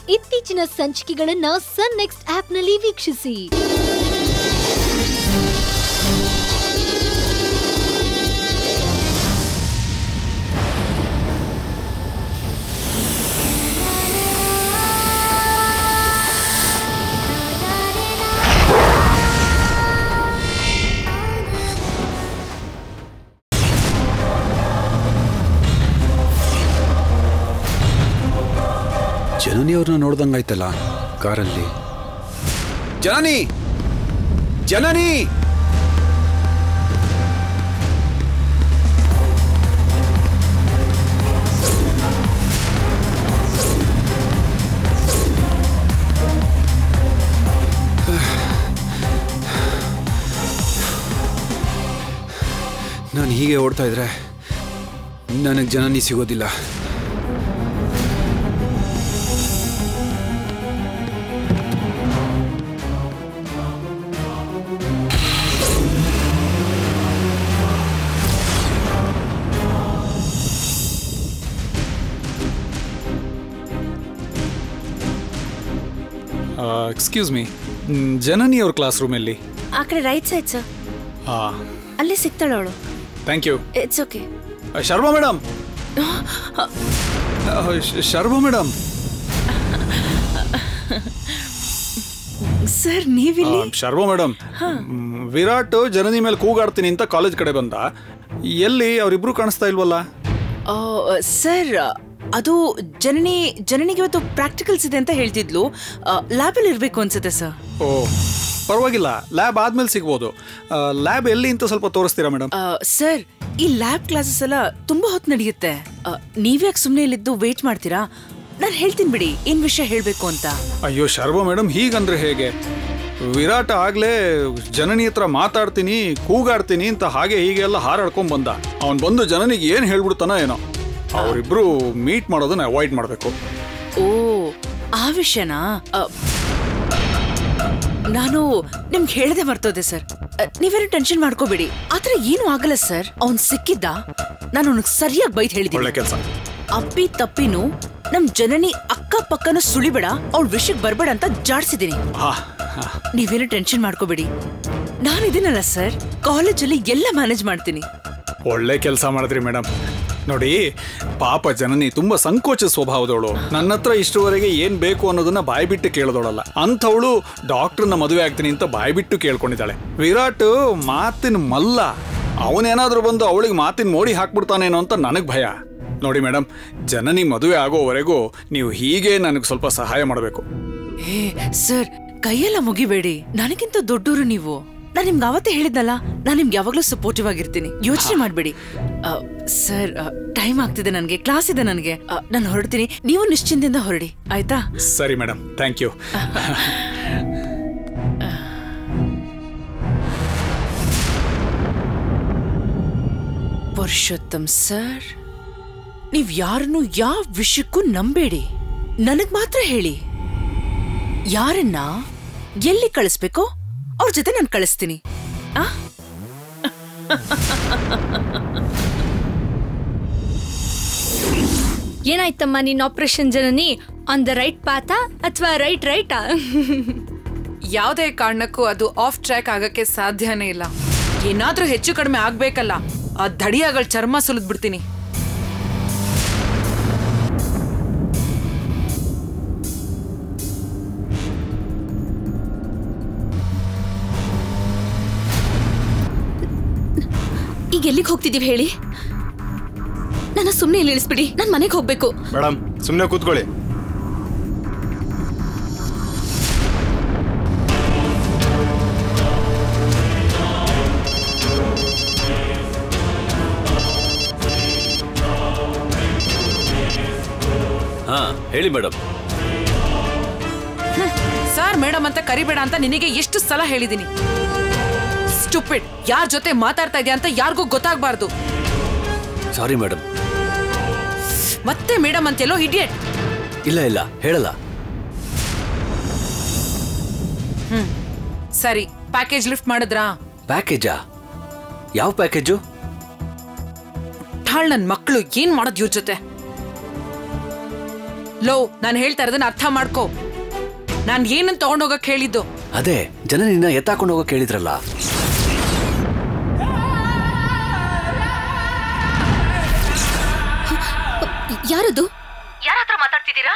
ಇತ್ತೀಚಿನ ಸಂಚಿಕೆಗಳನ್ನ ಸನ್ ನೆಕ್ಸ್ಟ್ ಆಪ್ನಲ್ಲಿ ವೀಕ್ಷಿಸಿ ಜನನಿ ಅವ್ರನ್ನ ನೋಡ್ದಂಗಾಯ್ತಲ್ಲ ಕಾರಲ್ಲಿ ಜನನಿ ಜನನಿ ನಾನು ಹೀಗೆ ಓಡ್ತಾ ಇದ್ರೆ ನನಗೆ ಜನನಿ ಸಿಗೋದಿಲ್ಲ ಎಕ್ಸ್ಕ್ಯೂಸ್ ಮೀ ಜನನಿ ಅವ್ರ ಕ್ಲಾಸ್ ರೂಮಲ್ಲಿ ಆ ಕಡೆ ರೈಟ್ ಸೈಡ್ ಸರ್ ಹಾಂ ಅಲ್ಲೇ ಸಿಗ್ತಾಳೆ ಅವಳು thank you it's okay Sharma madam Sharma madam sir ನೀವಿಲ್ಲಿ ಶರ್ಮಾ ಮೇಡಮ್ ವಿರಾಟ್ ಜನನಿ ಮೇಲೆ ಕೂಗಾಡ್ತೀನಿ ಅಂತ ಕಾಲೇಜ್ ಕಡೆ ಬಂದ ಎಲ್ಲಿ ಅವರಿಬ್ರು ಕಾಣಿಸ್ತಾ ಇಲ್ವಲ್ಲ ಸರ್ ಅದು ಜನನಿ ಜನನಿಗೆ ಇವತ್ತು ಪ್ರಾಕ್ಟಿಕಲ್ಸ್ ಇದೆ ಅಂತ ಹೇಳ್ತಿದ್ಲು ಲ್ಯಾಬಲ್ಲಿ ಇರಬೇಕು ಅನ್ಸುತ್ತೆ ಸರ್ ಓ ಪರವಾಗಿಲ್ಲ ಲ್ಯಾಬ್ ಆದ್ಮೇಲೆ ಸಿಗ್ಬೋದು ಲ್ಯಾಬ್ ಎಲ್ಲಿ ಅಂತ ಸ್ವಲ್ಪ ತೋರಿಸ್ತೀರಾ ಮೇಡಮ್ ಸರ್ ಈ ಲ್ಯಾಬ್ ಕ್ಲಾಸಸ್ ಎಲ್ಲ ತುಂಬಾ ಹೊತ್ತು ನಡೆಯುತ್ತೆ ಆ, ನೀವ್ಯಾಕೆ ಸುಮ್ಮನೆ ಇಲ್ಲಿದ್ದು ವೇಟ್ ಮಾಡ್ತೀರಾ ನಾನು ಹೇಳ್ತೀನಿ ಬಿಡಿ ಏನ್ ವಿಷಯ ಹೇಳ್ಬೇಕು ಅಂತ ಅಯ್ಯೋ ಶರ್ಮಾ ಮೇಡಮ್ ಹೀಗಂದ್ರೆ ಹೇಗೆ ವಿರಾಟ್ ಆಗ್ಲೇ ಜನನಿ ಹತ್ರ ಮಾತಾಡ್ತೀನಿ ಕೂಗಾಡ್ತೀನಿ ಅಂತ ಹಾಗೆ ಹೀಗೆ ಎಲ್ಲ ಹಾರಾಡ್ಕೊಂಡ್ ಬಂದ ಅವನ್ ಬಂದು ಜನನಿಗೆ ಏನ್ ಹೇಳ್ಬಿಡ್ತಾನೋ ಏನೋ ಅವರಿಬ್ರು ಮೀಟ್ ಮಾಡೋದನ್ನ ಅವಾಯ್ಡ್ ಮಾಡಬೇಕು ಓ ಆ ವಿಷಯನಾ ಆ, ನಾನು ನಿಮ್ಗೆ ಹೇಳದೆ ಮರ್ತೋದೆ ಸರ್ ಆ, ನೀವೇನು ಟೆನ್ಷನ್ ಮಾಡ್ಕೋಬೇಡಿ ಆತರ ಏನು ಆಗಲ್ಲ ಸರ್ ಅವ್ನ್ ಸಿಕ್ಕಿದ್ದ ನಾನು ಅವನಿಗೆ ಸರಿಯಾಗಿ ಬೈದ್ ಒಳ್ಳೆ ಹೇಳಿದ್ದೀನಿ ಕೆಲಸ ಅಪ್ಪಿ ತಪ್ಪಿನು ನಮ್ ಜನನಿ ಅಕ್ಕ ಪಕ್ಕನ ಸುಳಿಬೇಡ ಅವಳ ವಿಷಯಕ್ಕೆ ಬರ್ಬೇಡ ಅಂತ ಜಾಡ್ಸಿದೀನಿ ಹಾ ಹಾ. ನೀವೇನು ಟೆನ್ಷನ್ ಮಾಡ್ಕೋಬೇಡಿ ನಾನಿದ್ದೀನಲ್ಲ ಸರ್ ಕಾಲೇಜಲ್ಲಿ ಎಲ್ಲ ಮ್ಯಾನೇಜ್ ಮಾಡ್ತೀನಿ ಒಳ್ಳೆ ಕೆಲಸ ಮಾಡಿದ್ರಿ ಮೇಡಮ್ ನೋಡಿ ಪಾಪ ಜನನಿ ತುಂಬಾ ಸಂಕೋಚ ಸ್ವಭಾವದವಳು ನನ್ನ ಹತ್ರ ಇಷ್ಟುವರೆಗೆ ಏನ್ ಬೇಕು ಅನ್ನೋದನ್ನ ಬಾಯ್ಬಿಟ್ಟು ಕೇಳದವಳಲ್ಲ ಅಂಥವಳು ಡಾಕ್ಟರ್ನ ಮದುವೆ ಆಗ್ತೀನಿ ಅಂತ ಬಾಯ್ಬಿಟ್ಟು ಕೇಳ್ಕೊಂಡಿದ್ದಾಳೆ ವಿರಾಟ್ ಮಾತಿನ ಮಲ್ಲ ಅವನೇನಾದ್ರೂ ಬಂದು ಅವಳಿಗೆ ಮಾತಿನ ಮೋಡಿ ಹಾಕ್ಬಿಡ್ತಾನೇನೋ ಅಂತ ನನಗೆ ಭಯ ನೋಡಿ ಮೇಡಮ್ ಜನನಿ ಮದುವೆ ಆಗೋವರೆಗೂ ನೀವು ಹೀಗೆ ನನಗೆ ಸ್ವಲ್ಪ ಸಹಾಯ ಮಾಡಬೇಕು ಏ ಸರ್ ಕೈಯೆಲ್ಲ ಮುಗಿಬೇಡಿ ನನಗಿಂತ ದೊಡ್ಡವರು ನೀವು ನಾನ್ ನಿಮ್ಗೆ ಅವತ್ತೇ ಹೇಳಿದ್ನಲ್ಲ ನಾನ್ ನಿಮ್ಗೆ ಯಾವಾಗ್ಲೂ ಸಪೋರ್ಟಿವ್ ಆಗಿರ್ತೀನಿ ಯೋಚನೆ ಮಾಡ್ಬೇಡಿ ಆ, ಸರ್ ಟೈಮ್ ಆಗ್ತಿದೆ ನನಗೆ ಕ್ಲಾಸ್ ಇದೆ ನನಗೆ ನಾನು ಹೊರಡ್ತೀನಿ ನೀವು ನಿಶ್ಚಿಂತೆಯಿಂದ ಹೊರಡಿ ಆಯ್ತಾ ಸರಿ madam thank you Purushottam sir ನೀವ್ ಯಾರನ್ನು ಯಾವ ವಿಷಯಕ್ಕೂ ನಂಬೇಡಿ ನನಗ್ ಮಾತ್ರ ಹೇಳಿ ಯಾರನ್ನ ಎಲ್ಲಿ ಕಳಿಸ್ಬೇಕೋ ಅವ್ರ ಜೊತೆ ನಾನು ಕಳಿಸ್ತೀನಿ ಆ ಏನಾಯ್ತಮ್ಮ ನಿನ್ operation Janani on the right ಪಾತಾ ಅಥವಾ ರೈಟ್ ರೈಟಾ ಯಾವುದೇ ಕಾರಣಕ್ಕೂ ಅದು ಆಫ್ ಟ್ರ್ಯಾಕ್ ಆಗಕ್ಕೆ ಸಾಧ್ಯನೇ ಇಲ್ಲ ಏನಾದ್ರೂ ಹೆಚ್ಚು ಕಡಿಮೆ ಆಗ್ಬೇಕಲ್ಲ ಆ ದಡಿಯಾಗಳ ಚರ್ಮ ಸುಲಿದ್ಬಿಡ್ತೀನಿ ಈಗ ಎಲ್ಲಿಗೆ ಹೋಗ್ತಿದೀವಿ ಹೇಳಿ ನನ್ನ ಸುಮ್ಮನೆ ಇಲ್ಲಿ ಇಳಿಸ್ಬಿಡಿ ನಾನು ಮನೆಗೆ ಹೋಗ್ಬೇಕು ಮೇಡಮ್ ಸುಮ್ಮನೆ ಕೂತ್ಕೊಳ್ಳಿ ಹಾ ಹೇಳಿ ಮೇಡಮ್ ಸರ್ ಮೇಡಮ್ ಅಂತ ಕರಿಬೇಡ ಅಂತ ನಿನಗೆ ಎಷ್ಟು ಸಲ ಹೇಳಿದೀನಿ ಸ್ಟುಪಿಡ್ ಯಾರ ಜೊತೆ ಮಾತಾಡ್ತಾ ಇದೆಯಾ ಅಂತ ಯಾರಿಗೂ ಗೊತ್ತಾಗ್ಬಾರ್ದು ಸಾರಿ ಮೇಡಮ್ ಮತ್ತೆ ಮೇಡಮ್ ಅಂತೆಲ್ಲೋ ಇಡಿಯಟ್ ಇಲ್ಲ ಇಲ್ಲ ಹೇಳಲ್ಲ ಸರಿ ಪ್ಯಾಕೇಜ್ ಲಿಫ್ಟ್ ಮಾಡಿದ್ರಾ ಪ್ಯಾಕೇಜಾ ಯಾವ ಪ್ಯಾಕೇಜು ಠಾಳ್ ನನ್ ಮಕ್ಕಳು ಏನ್ ಮಾಡೋದ್ ಇವ್ರ ಜೊತೆ ಲೋ ನಾನು ಹೇಳ್ತಾ ಇರೋದನ್ನ ಅರ್ಥ ಮಾಡ್ಕೋ ನಾನ್ ಏನನ್ನ ತಗೊಂಡೋಗಕ್ ಹೇಳಿದ್ದು ಅದೇ ಜನ ನಿನ್ನ ಎತ್ತಾಕೊಂಡು ಹೋಗೋ ಕೇಳಿದ್ರಲ್ಲ ಯಾರದು ಯಾರ ಹತ್ರ ಮಾತಾಡ್ತಿದ್ದೀರಾ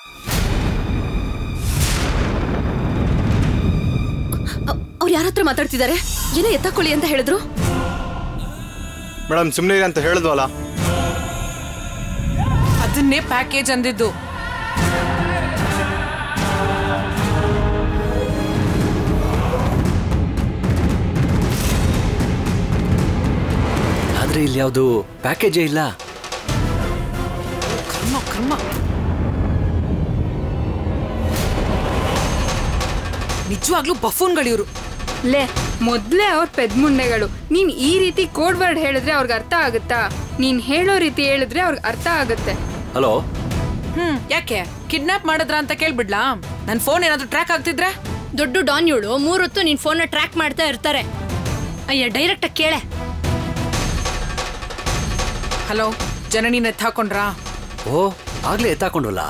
ಅವ್ರು ಯಾರ ಹತ್ರ ಮಾತಾಡ್ತಿದ್ದಾರೆ ಏನೋ ಎತ್ತಾಕೊಳ್ಳಿ ಅಂತ ಹೇಳಿದ್ರು ಮೇಡಮ್ ಸುಮ್ಮನೆ ಅಂತ ಹೇಳಿದ್ವಲ್ಲ ಅದನ್ನೇ ಪ್ಯಾಕೇಜ್ ಅಂದಿದ್ದು ಆದ್ರೆ ಇಲ್ಲಿ ಯಾವುದು ಪ್ಯಾಕೇಜೇ ಇಲ್ಲ ಕರ್ಮ ಕರ್ಮ ನಿಜವಾಗ್ಲೂ ಬಫೂನ್ಗಳಿವ್ರು ಲೇ ಮೊದ್ಲೇ ಅವ್ರ ಪೆದ್ಮುಂಡೆಗಳು ನೀನ್ ಈ ರೀತಿ ಕೋಡ್ ವರ್ಡ್ ಹೇಳಿದ್ರೆ ಅವ್ರಿಗೆ ಅರ್ಥ ಆಗುತ್ತಾ ನೀನ್ ಹೇಳೋ ರೀತಿ ಹೇಳಿದ್ರೆ ಅವ್ರಿಗೆ ಅರ್ಥ ಆಗುತ್ತೆ ಹಲೋ ಹ್ಮ್ ಯಾಕೆ ಕಿಡ್ನಾಪ್ ಮಾಡಿದ್ರ ಅಂತ ಕೇಳ್ಬಿಡ್ಲಾ ನನ್ ಫೋನ್ ಏನಾದ್ರೂ ಟ್ರ್ಯಾಕ್ ಆಗ್ತಿದ್ರೆ ದೊಡ್ಡ ಡಾನ್ ಇವಳು ಮೂರೊತ್ತು ನಿನ್ ಫೋನ್ ಟ್ರ್ಯಾಕ್ ಮಾಡ್ತಾ ಇರ್ತಾರೆ ಅಯ್ಯ ಡೈರೆಕ್ಟ್ ಕೇಳೆ ಹಲೋ ಜನನಿನ ಎತ್ತಾಕೊಂಡ್ರಾ ಓ ಆಗ್ಲೇ ಎತ್ತಾಕೊಂಡ್ವಲ್ಲ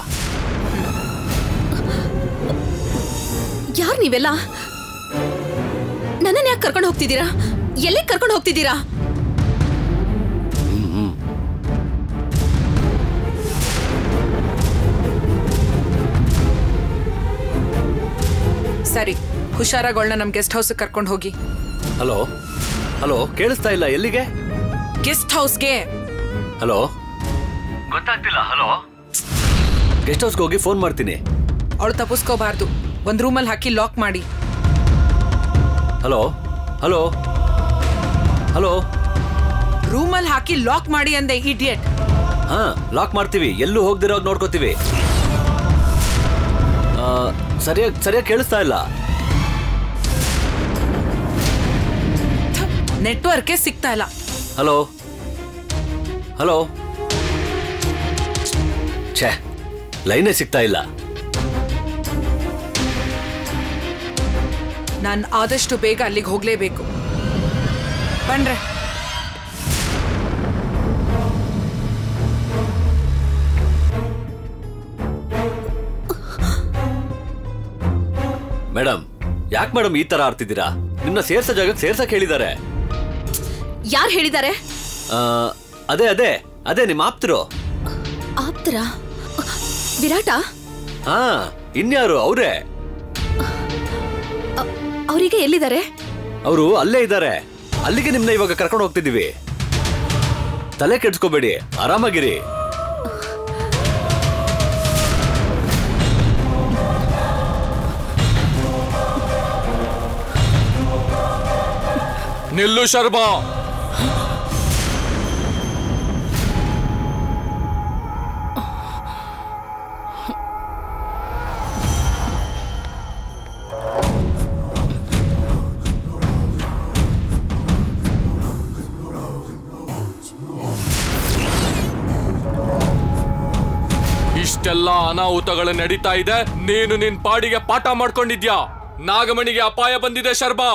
ಯಾರು ನೀವೆಲ್ಲ ನನ್ನನ್ನ ಯಾಕೆ ಕರ್ಕೊಂಡು ಹೋಗ್ತಿದ್ದೀರಾ ಎಲ್ಲಿ ಕರ್ಕೊಂಡು ಹೋಗ್ತಿದ್ದೀರಾ ಸರಿ ಹುಷಾರಾಗೊಳ್ನ ನಮ್ ಗೆಸ್ಟ್ ಹೌಸ್ ಕರ್ಕೊಂಡು ಹೋಗಿ ಹಲೋ ಹಲೋ ಕೇಳಿಸ್ತಾ ಇಲ್ಲ ಎಲ್ಲಿಗೆ ಗೆಸ್ಟ್ ಹೌಸ್ಗೆ ಹಲೋ ಗೊತ್ತಾಗ್ತಿಲ್ಲ ಹಲೋ ಗೆಸ್ಟ್ ಹೌಸ್ಗೆ ಹೋಗಿ ಫೋನ್ ಮಾಡ್ತೀನಿ ಅವಳು ತಪ್ಪಿಸ್ಕೋಬಾರ್ದು ಒಂದ್ ರೂಮಲ್ಲಿ ಹಾಕಿ ಲಾಕ್ ಮಾಡಿ ಹಲೋ ಹಲೋ ಹಲೋ ರೂಮಲ್ಲಿ ಹಾಕಿ ಲಾಕ್ ಮಾಡಿ ಅಂದೆ ಇಡಿಯಟ್ ಹಾ ಲಾಕ್ ಮಾಡ್ತೀವಿ ಎಲ್ಲೂ ಹೋಗ್ದಿರೋಗ್ ನೋಡ್ಕೋತೀವಿ ಆ, ಸರಿಯಾಗಿ ಸರಿಯಾಗಿ ಕೇಳಿಸ್ತಾ ಇಲ್ಲ ನೆಟ್ವರ್ಕೇ ಸಿಗ್ತಾ ಇಲ್ಲ ಹಲೋ ಹಲೋ ಛೇ ಲೈನೇ ಸಿಗ್ತಾ ಇಲ್ಲ ನಾನು ಆದಷ್ಟು ಬೇಗ ಅಲ್ಲಿಗೆ ಹೋಗ್ಲೇಬೇಕು ಬನ್ರೆ ಮೇಡಮ್ ಯಾಕೆ ಮೇಡಮ್ ಈ ತರ ಆಡ್ತಿದ್ದೀರಾ ನಿಮ್ನ ಸೇರ್ಸೋ ಜಾಗಕ್ಕೆ ಸೇರ್ಸಕ್ ಹೇಳಿದ್ದಾರೆ ಯಾರು ಹೇಳಿದ್ದಾರೆ ಆ, ಅದೇ ಅದೇ ಅದೇ ನಿಮ್ಮ ಆಪ್ತರು ಆಪ್ತರ ವಿರಾಟ ಹಾ ಇನ್ಯಾರು ಅವರೇ ಅವರಿಗೆ ಎಲ್ಲಿದ್ದಾರೆ ಅವರು ಅಲ್ಲೇ ಇದ್ದಾರೆ ಅಲ್ಲಿಗೆ ನಿಮ್ನ ಇವಾಗ ಕರ್ಕೊಂಡು ಹೋಗ್ತಿದೀವಿ ತಲೆ ಕೆಡ್ಸ್ಕೋಬೇಡಿ ಆರಾಮಾಗಿರಿ ನಿಲ್ಲು ಶರ್ಮಾ ಇಷ್ಟೆಲ್ಲ ಅನಾಹುತಗಳು ನಡೀತಾ ಇದೆ ನೀನು ನಿನ್ ಪಾಡಿಗೆ ಪಾಠ ಮಾಡ್ಕೊಂಡಿದ್ಯಾ ನಾಗಮಣಿಗೆ ಅಪಾಯ ಬಂದಿದೆ ಶರ್ಮಾ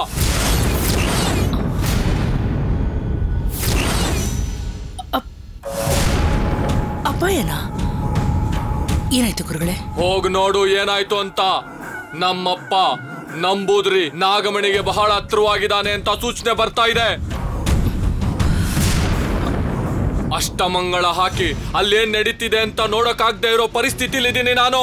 ಅಪಾಯನಾ ಏನಾಯ್ತು ಗುರುಗಳೇ ಹೋಗ್ ನೋಡು ಏನಾಯ್ತು ಅಂತ ನಮ್ಮಪ್ಪ ನಂಬೂದ್ರಿ ನಾಗಮಣಿಗೆ ಬಹಳ ಹತ್ರವಾಗಿದ್ದಾನೆ ಅಂತ ಸೂಚನೆ ಬರ್ತಾ ಇದೆ ಅಷ್ಟಮಂಗಳ ಹಾಕಿ ಅಲ್ಲೇನ್ ನಡೀತಿದೆ ಅಂತ ನೋಡಕ್ಕಾಗ್ದೇ ಇರೋ ಪರಿಸ್ಥಿತಿಲಿದ್ದೀನಿ ನಾನು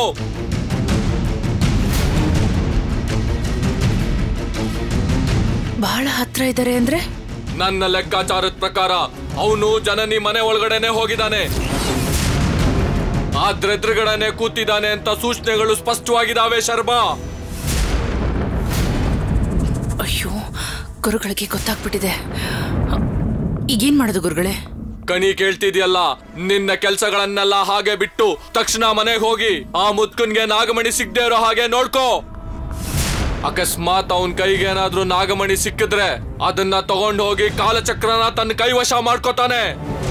ಬಹಳ ಹತ್ರ ಇದ್ದಾರೆ ಅಂದ್ರೆ ನನ್ನ ಲೆಕ್ಕಾಚಾರದ ಪ್ರಕಾರ ಅವನು ಜನನಿ ಮನೆ ಒಳಗಡೆನೆ ಹೋಗಿದ್ದಾನೆ ಆದ್ರೆದ್ರುಗಡೆನೆ ಕೂತಿದ್ದಾನೆ ಅಂತ ಸೂಚನೆಗಳು ಸ್ಪಷ್ಟವಾಗಿದ್ದಾವೆ ಶರ್ಮಾ ಅಯ್ಯೋ ಗುರುಗಳಿಗೆ ಗೊತ್ತಾಗ್ಬಿಟ್ಟಿದೆ ಈಗೇನ್ ಮಾಡೋದು ಗುರುಗಳೇ ಕಣಿ ಕೇಳ್ತಿದ್ಯಲ್ಲ ನಿನ್ನ ಕೆಲ್ಸಗಳನ್ನೆಲ್ಲ ಹಾಗೆ ಬಿಟ್ಟು ತಕ್ಷಣ ಮನೆಗೆ ಹೋಗಿ ಆ ಮುತ್ಕನ್ಗೆ ನಾಗಮಣಿ ಸಿಗದೆ ಇರೋ ಹಾಗೆ ನೋಡ್ಕೋ ಅಕಸ್ಮಾತ್ ಅವನ್ ಕೈಗೆ ಏನಾದ್ರೂ ನಾಗಮಣಿ ಸಿಕ್ಕಿದ್ರೆ ಅದನ್ನ ತಗೊಂಡು ಹೋಗಿ ಕಾಲಚಕ್ರನ ತನ್ನ ಕೈವಶ ಮಾಡ್ಕೋತಾನೆ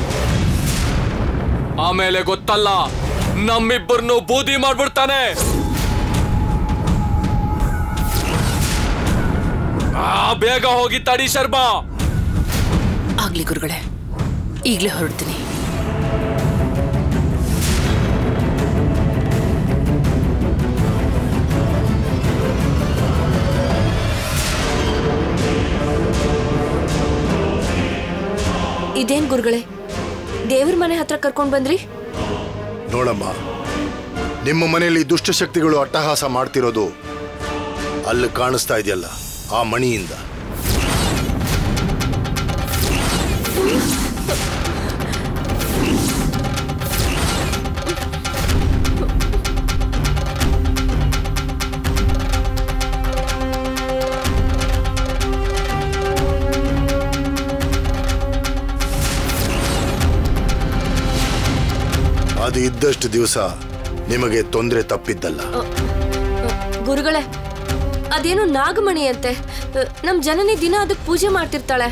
ಆಮೇಲೆ ಗೊತ್ತಲ್ಲ ನಮ್ಮಿಬ್ಬರನ್ನು ಬೂದಿ ಮಾಡ್ಬಿಡ್ತಾನೆ ಆ, ಬೇಗ ಹೋಗಿ ತಡಿ ಶರ್ಮಾ ಆಗ್ಲಿ ಗುರುಗಳೇ ಈಗ್ಲೇ ಹೊರಡ್ತೀನಿ ಇದೇನ್ ಗುರುಗಳೇ ದೇವ್ರ ಮನೆ ಹತ್ರ ಕರ್ಕೊಂಡ್ ಬಂದ್ರಿ ನೋಡಮ್ಮ ನಿಮ್ಮ ಮನೆಯಲ್ಲಿ ದುಷ್ಟಶಕ್ತಿಗಳು ಅಟ್ಟಹಾಸ ಮಾಡ್ತಿರೋದು ಅಲ್ಲಿ ಕಾಣಿಸ್ತಾ ಇದೆಯಲ್ಲ ಆ ಮಣಿಯಿಂದ ಅದು ಇದ್ದಷ್ಟು ದಿವಸ ನಿಮಗೆ ತೊಂದರೆ ತಪ್ಪಿದ್ದಲ್ಲ ಗುರುಗಳೇ ಅದೇನು ನಾಗಮಣಿ ಅಂತೆ ಅ, ನಮ್ ಜನನಿ ದಿನ ಅದಕ್ ಪೂಜೆ ಮಾಡ್ತಿರ್ತಾಳೆ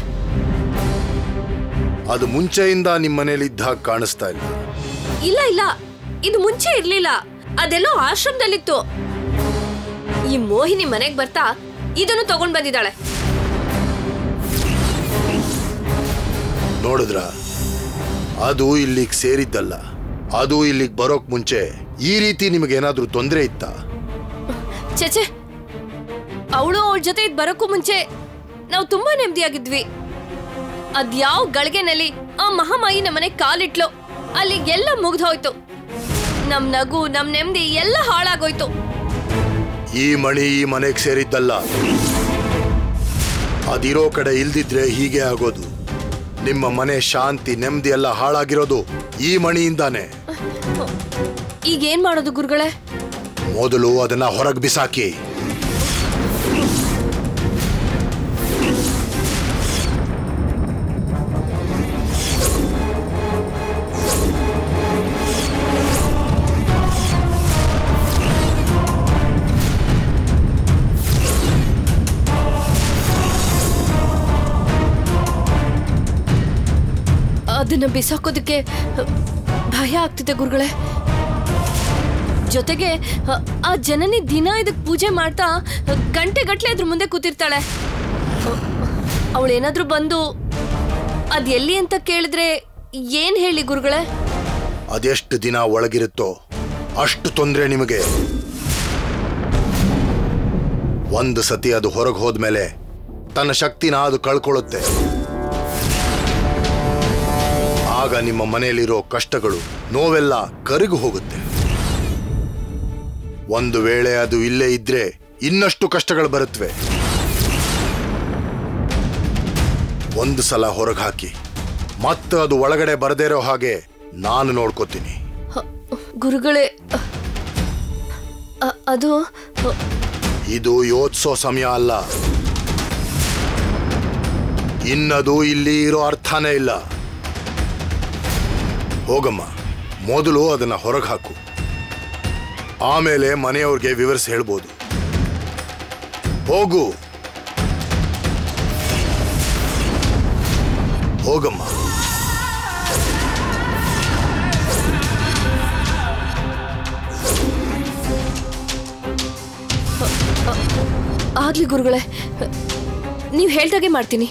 ಅದು ಮುಂಚೆಯಿಂದ ನಿಮ್ಮ ಮನೇಲಿ ಇದ್ದ ಹಾಗೆ ಕಾಣಿಸ್ತಾ ಇಲ್ಲ ಇಲ್ಲ ಇಲ್ಲ ಇದು ಮುಂಚೆ ಇರ್ಲಿಲ್ಲ ಅದೆಲ್ಲೋ ಆಶ್ರಮದಲ್ಲಿತ್ತು ಈ ಮೋಹಿನಿ ಮನೆಗ್ ಬರ್ತಾ ಇದನ್ನು ತಗೊಂಡ್ ಬಂದಿದ್ದಾಳೆ ನೋಡಿದ್ರ ಅದು ಇಲ್ಲಿಗೆ ಸೇರಿದ್ದಲ್ಲ ಅದು ಇಲ್ಲಿಗೆ ಬರೋಕ್ ಮುಂಚೆ ಈ ರೀತಿ ನಿಮಗೇನಾದ್ರೂ ತೊಂದರೆ ಇತ್ತಾ ಚಚೆ ಅವಳು ಅವಳ ಜೊತೆ ಇದ್ ಬರೋಕ್ಕೂ ಮುಂಚೆ ನಾವು ತುಂಬಾ ನೆಮ್ಮದಿಯಾಗಿದ್ವಿ ಅದ್ಯಾವ ಗಳಿಗೆನಲ್ಲಿ ಆ ಮಹಾಮಾಯಿ ನಮ್ಮನೆ ಕಾಲಿಟ್ಲು ಅಲ್ಲಿ ಎಲ್ಲ ಮುಗ್ದು ಹೋಯ್ತು ನಮ್ ನಗು ನಮ್ ನೆಮ್ಮದಿ ಎಲ್ಲ ಹಾಳಾಗೋಯ್ತು ಈ ಮಣಿ ಈ ಮನೆಗೆ ಸೇರಿದ್ದಲ್ಲ ಅದಿರೋ ಕಡೆ ಇಲ್ದಿದ್ರೆ ಹೀಗೆ ಆಗೋದು ನಿಮ್ಮ ಮನೆ ಶಾಂತಿ ನೆಮ್ಮದಿ ಎಲ್ಲ ಹಾಳಾಗಿರೋದು ಈ ಮಣಿಯಿಂದಾನೆ ಈಗ ಏನ್ ಮಾಡೋದು ಗುರುಗಳೇ ಮೊದಲು ಅದನ್ನ ಹೊರಗೆ ಬಿಸಾಕಿ ಅದನ್ನ ಬಿಸಾಕೋದಕ್ಕೆ ಭಯ ಆಗ್ತಿದೆ ಗುರುಗಳೇ ಜೊತೆಗೆ ಅ- ಆ ಜನನಿ ದಿನ ಇದಕ್ ಪೂಜೆ ಮಾಡ್ತಾ ಗಂಟೆ ಗಟ್ಲೆ ಅದ್ರ ಮುಂದೆ ಕೂತಿರ್ತಾಳೆ ಅವಳೇನಾದ್ರೂ ಬಂದು ಅದ್ ಎಲ್ಲಿ ಅಂತ ಕೇಳಿದ್ರೆ ಏನ್ ಹೇಳಿ ಗುರುಗಳೇ ಅದೆಷ್ಟು ದಿನ ಒಳಗಿರುತ್ತೋ ಅಷ್ಟು ತೊಂದರೆ ನಿಮಗೆ ಒಂದು ಸತಿ ಅದು ಹೊರಗೆ ಹೋದ್ಮೇಲೆ ತನ್ನ ಶಕ್ತಿನ ಅದು ಕಳ್ಕೊಳ್ಳುತ್ತೆ ಆಗ ನಿಮ್ಮ ಮನೆಯಲ್ಲಿರೋ ಕಷ್ಟಗಳು ನೋವೆಲ್ಲ ಕರಗಿ ಹೋಗುತ್ತೆ ಒಂದು ವೇಳೆ ಅದು ಇಲ್ಲೇ ಇದ್ರೆ ಇನ್ನಷ್ಟು ಕಷ್ಟಗಳು ಬರುತ್ತವೆ ಒಂದು ಸಲ ಹೊರಗೆ ಹಾಕಿ ಮತ್ತೆ ಅದು ಒಳಗಡೆ ಬರದೇ ಇರೋ ಹಾಗೆ ನಾನು ನೋಡ್ಕೋತೀನಿ ಗುರುಗಳೇ ಅ- ಅ- ಅದು ಅ, ಇದು ಯೋಚಿಸೋ ಸಮಯ ಅಲ್ಲ ಇನ್ನದು ಇಲ್ಲಿ ಇರೋ ಅರ್ಥನೇ ಇಲ್ಲ ಹೋಗಮ್ಮ ಮೊದಲು ಅದನ್ನ ಹೊರಗೆ ಹಾಕು ಆಮೇಲೆ ಮನೆಯವ್ರಿಗೆ ವಿವರಿಸಿ ಹೇಳ್ಬೋದು ಹೋಗು ಹೋಗಮ್ಮ ಆಗ್ಲಿ ಗುರುಗಳೇ ನೀವು ಹೇಳ್ದಾಗೆ ಮಾಡ್ತೀನಿ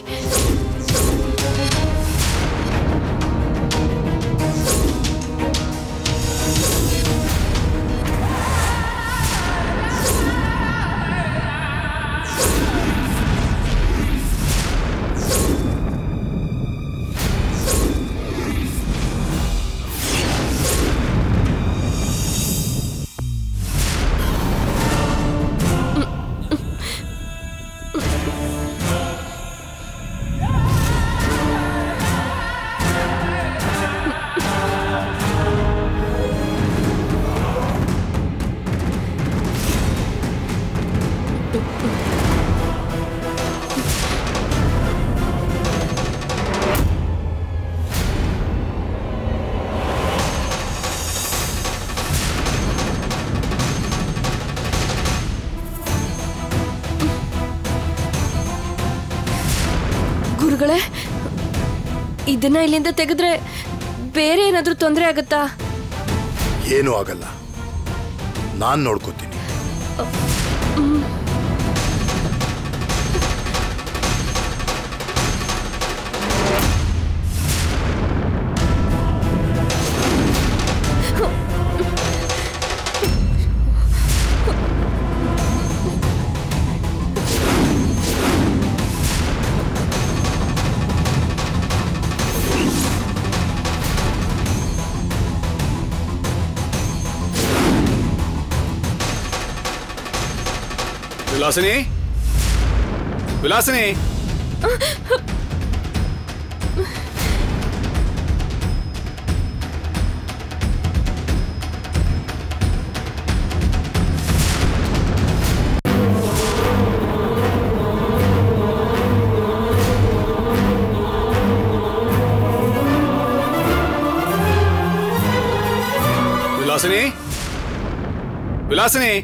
ಗುರುಗಳೇ ಇದನ್ನ ಇಲ್ಲಿಂದ ತೆಗೆದ್ರೆ ಬೇರೆ ಏನಾದ್ರೂ ತೊಂದರೆ ಆಗುತ್ತಾ ಏನೂ ಆಗಲ್ಲ ನಾನು ನೋಡ್ಕೋತೀನಿ ವಿಲಾಸಿನಿ ವಿಲಾಸಿನಿ ವಿಲಾಸಿನಿ ವಿಲಾಸಿನಿ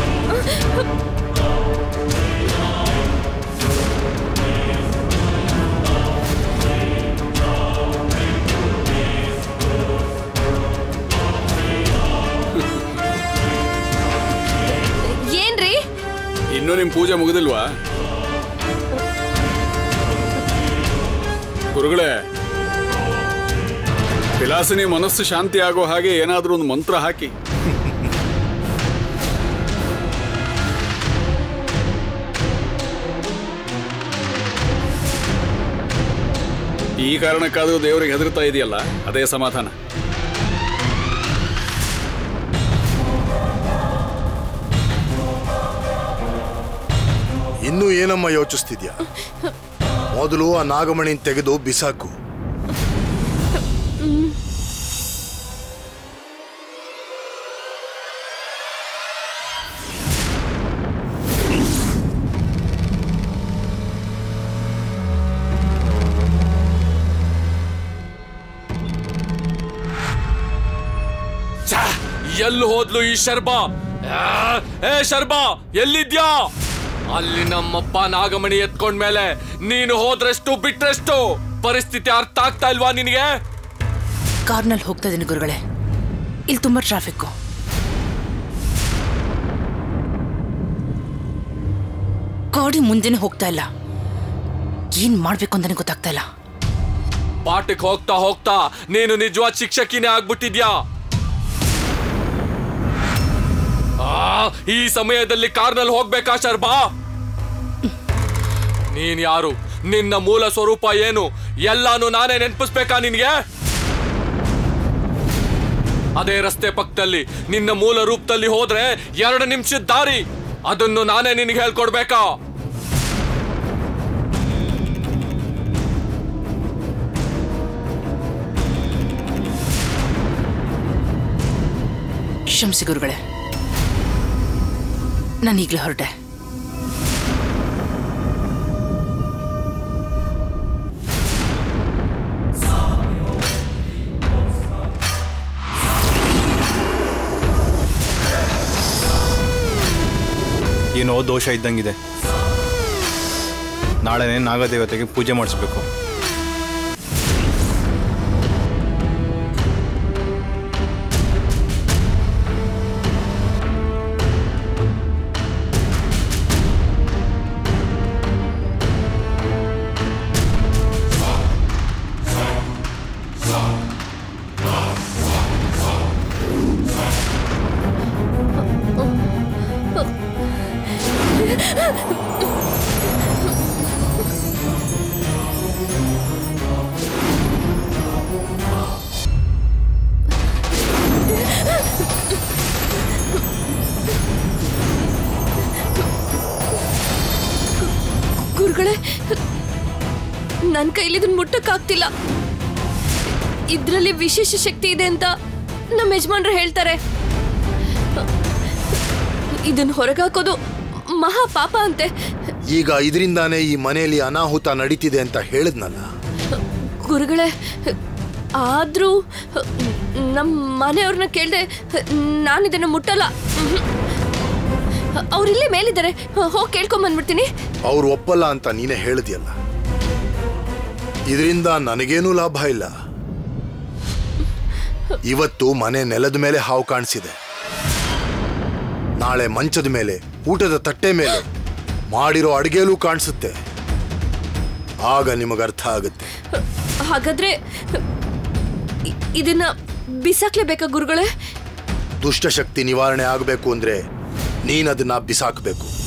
ಏನ್ರಿ ಇನ್ನೂ ನಿಮ್ ಪೂಜೆ ಮುಗಿದಿಲ್ವಾ ಗುರುಗಳೇ ವಿಲಾಸಿನಿ ಮನಸ್ಸು ಶಾಂತಿ ಆಗೋ ಹಾಗೆ ಏನಾದ್ರೂ ಒಂದು ಮಂತ್ರ ಹಾಕಿ ಈ ಕಾರಣಕ್ಕಾದ್ರೂ ದೇವರಿಗೆ ಹೆದರ್ತಾ ಇದೆಯಲ್ಲ ಅದೇ ಸಮಾಧಾನ ಇನ್ನೂ ಏನಮ್ಮ ಯೋಚಿಸ್ತಿದ್ಯಾ ಮೊದಲು ಆ ನಾಗಮಣಿನ ತೆಗೆದು ಬಿಸಾಕು ಎಲ್ಲಿ ಹೋದ್ಲು ಈ ಶರ್ಬಾ ಆ, ಏ ಶರ್ಬಾ ಎಲ್ಲಿದ್ಯಾ ಅಲ್ಲಿ ನಮ್ಮಪ್ಪ ನಾಗಮಣಿ ಎತ್ಕೊಂಡ್ಮೇಲೆ ನೀನು ಹೋದ್ರೆಷ್ಟು ಬಿಟ್ರೆಷ್ಟು ಪರಿಸ್ಥಿತಿ ಅರ್ಥ ಆಗ್ತಾ ಇಲ್ವಾ ನಿನಗೆ ಕಾರ್ನಲ್ಲಿ ಹೋಗ್ತಾ ಇದೀನಿ ಗುರುಗಳೇ ಇಲ್ಲಿ ತುಂಬಾ ಟ್ರಾಫಿಕ್ಕು ಗಾಡಿ ಮುಂದೆನೆ ಹೋಗ್ತಾ ಇಲ್ಲ ಏನ್ ಮಾಡ್ಬೇಕು ಅಂತಾನೆ ಗೊತ್ತಾಗ್ತಾ ಇಲ್ಲ ಪಾಠಕ್ಕೆ ಹೋಗ್ತಾ ಹೋಗ್ತಾ ನೀನು ನಿಜವಾದ ಶಿಕ್ಷಕಿನೇ ಆಗ್ಬಿಟ್ಟಿದ್ಯಾ ಆ, ಈ ಸಮಯದಲ್ಲಿ ಕಾರ್ನಲ್ಲಿ ಹೋಗ್ಬೇಕಾ ಶರ್ಬಾ ನೀನ್ ಯಾರು ನಿನ್ನ ಮೂಲ ಸ್ವರೂಪ ಏನು ಎಲ್ಲಾನು ನಾನೇ ನೆನಪಿಸ್ಬೇಕಾ ನಿನ್ಗೆ ಅದೇ ರಸ್ತೆ ಪಕ್ಕದಲ್ಲಿ ನಿನ್ನ ಮೂಲ ರೂಪದಲ್ಲಿ ಹೋದ್ರೆ ಎರಡು ನಿಮಿಷದ ದಾರಿ ಅದನ್ನು ನಾನೇ ನಿನಗೆ ಹೇಳ್ಕೊಡ್ಬೇಕಾ ಕ್ಷಮಿಸಿ ಗುರುಗಳೇ ನಾನು ಈಗಲೇ ಹೊರಟೆ ಏನೋ ದೋಷ ಇದ್ದಂಗಿದೆ ನಾಳೆನೇ ನಾಗದೇವತೆಗೆ ಪೂಜೆ ಮಾಡಿಸ್ಬೇಕು ಗುರುಗಳೇ ನನ್ನ ಕೈಲಿ ಇದನ್ನ ಮುಟ್ಟಕ್ಕಾಗ್ತಿಲ್ಲ ಇದ್ರಲ್ಲಿ ವಿಶೇಷ ಶಕ್ತಿ ಇದೆ ಅಂತ ನಮ್ಮ ಯಜಮಾನ್ರು ಹೇಳ್ತಾರೆ ಇದನ್ನ ಹೊರಗಾಕೋದು ಮಹಾ ಪಾಪ ಅಂತೆ ಈಗ ಇದರಿಂದಾನೇ ಈ ಮನೆಯಲ್ಲಿ ಅನಾಹುತ ನಡೀತಿದೆ ಅಂತ ಹೇಳಿದ್ನಲ್ಲ ಗುರುಗಳೇ ಆದ್ರೂ ನಮ್ಮ ಮನೆಯವ್ರನ್ನ ಕೇಳ್ದೆ ನಾನು ಇದನ್ನ ಮುಟ್ಟಲ್ಲ ಅವ್ರಿಲ್ಲೇ ಮೇಲಿದ್ದಾರೆ ಹೋಗಿ ಕೇಳ್ಕೊಂಬಂದ್ಬಿಡ್ತೀನಿ ಅವ್ರು ಒಪ್ಪಲ್ಲ ಅಂತ ನೀನೇ ಹೇಳಿದ್ಯಲ್ಲ ಇದರಿಂದ ನನಗೇನೂ ಲಾಭ ಇಲ್ಲ ಇವತ್ತು ಮನೆ ನೆಲದ ಮೇಲೆ ಹಾವು ಕಾಣಿಸಿದೆ ನಾಳೆ ಮಂಚದ ಮೇಲೆ ಊಟದ ತಟ್ಟೆ ಮೇಲೆ ಮಾಡಿರೋ ಅಡಿಗೆಲೂ ಕಾಣಿಸುತ್ತೆ ಆಗ ನಿಮಗೆ ಅರ್ಥ ಆಗುತ್ತೆ ಹಾಗಾದ್ರೆ ಇ- ಇದನ್ನ ಬಿಸಾಕ್ಲೇಬೇಕಾ ಗುರುಗಳೇ ದುಷ್ಟಶಕ್ತಿ ನಿವಾರಣೆ ಆಗಬೇಕು ಅಂದ್ರೆ ನೀನದನ್ನ ಬಿಸಾಕಬೇಕು